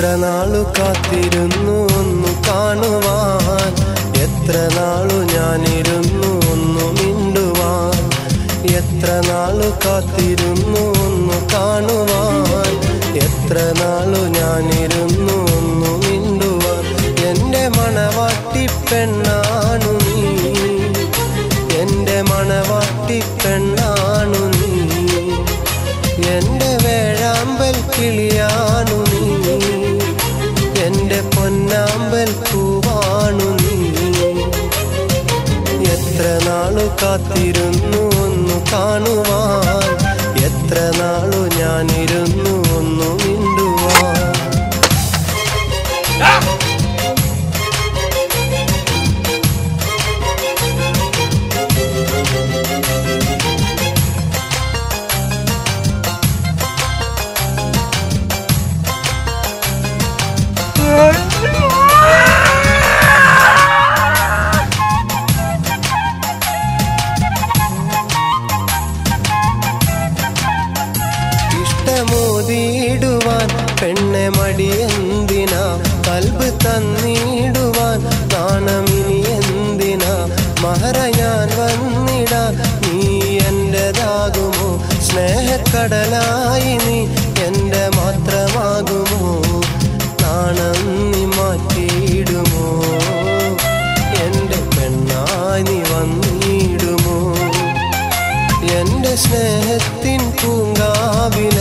എത്ര നാളു കാത്തിരുന്നു ഒന്നു കാണുവാൻ എത്ര നാളു ഞാനിരുന്നു ഒന്നു മിണ്ടുവാൻ എത്ര നാളു കാത്തിരുന്നു ഒന്നു കാണുവാൻ എത്ര നാളു ഞാനിരുന്നു ഒന്നു മിണ്ടുവാൻ എൻ്റെ മണവാട്ടി പെണ്ണാണു നീ എൻ്റെ മണവാട്ടി പെണ്ണാണു നീ എന്റെ വേഴാമ്പൽ കിളിയാണു നീ എന്റെ പൊന്നാമ്പൽ പൂവാണു നീ എത്ര നാളു കാത്തിരുന്നു ഒന്നു കാണുവാൻ എത്ര നാളു ഞാനിരുന്നു ഒന്നു മിണ്ടുവാൻ ഇഷ്ടമോതിയിടുവാൻ പെണ്ണെ മടിയെന്തിനാ കൽബ് തന്നിടുവാൻ നാണമിനി എന്തിനാ മഹറ ഞാൻ വന്നിടാൻ നീ എന്റേതാകുമോ സ്നേഹക്കടലായി നീ എന്റെ മാത്രമാകുമോ നാണം നീ മാറ്റിയിടുമോ എന്റെ പെണ്ണായി നീ വന്നിടുമോ എന്റെ സ്നേഹത്തിൻ പൂങ്കാവില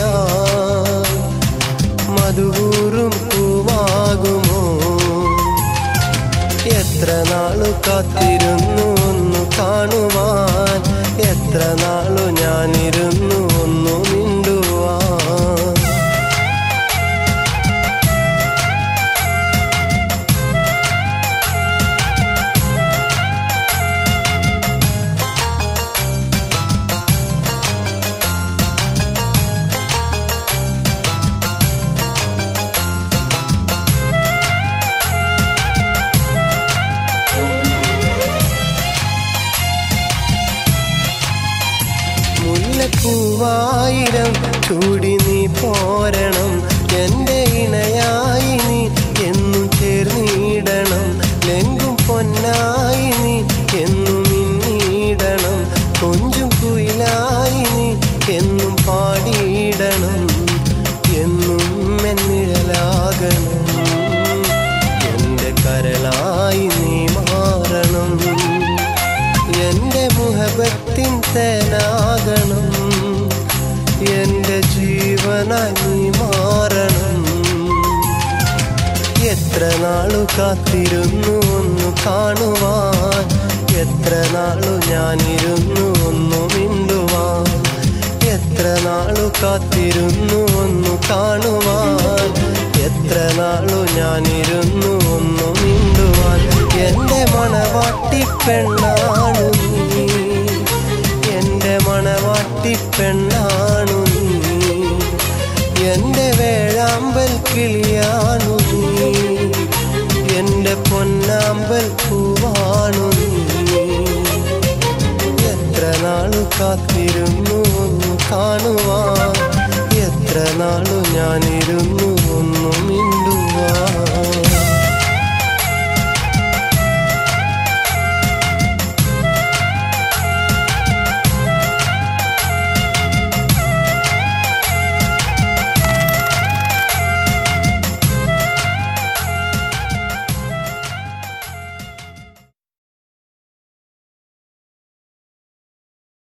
മധുകൂറും പൂവാകുമോ എത്ര നാളു കാത്തിരുന്നു ഒന്നു കാണുവാൻ എത്ര നാളു ഞാനിരുന്നു ഒന്നു മിണ്ടുവാൻ മുല്ലപ്പൂവായിരം ചൂടി നീ പോരണം എന്റെ ഇണയായി നീ എന്നും ചേർന്നിടണം ലെങ്കും പൊന്നായി നീ എന്നും മിന്നിടണം കൊഞ്ചും കുയിലായി നീ എന്നും പാടിയിടണം എന്നും എന്നിഴലാകണം എന്റെ കരളായി നീ മാറണം എന്റെ മുഹബത്തിൻ തേനാകണം എന്റെ ജീവനായി നീ മാറണം എത്ര നാളു കാത്തിരുന്നു ഒന്നു കാണുവാൻ എത്ര നാളു ഞാനിരുന്നു ഒന്നു മിണ്ടുവാൻ എത്ര നാളു കാത്തിരുന്നു ഒന്നു കാണുവാൻ എത്ര നാളു ഞാനിരുന്നു ഒന്നു മിണ്ടുവാൻ എന്റെ മണവാട്ടി പെണ്ണാണു നീ എന്റെ മണവാട്ടി പെണ്ണാണു നീ എന്റെ വേഴാമ്പൽ കിളിയാണു നീ എന്റെ പൊന്നാമ്പൽ പൂവാണു നീ എത്ര നാളു കാത്തിരുന്നു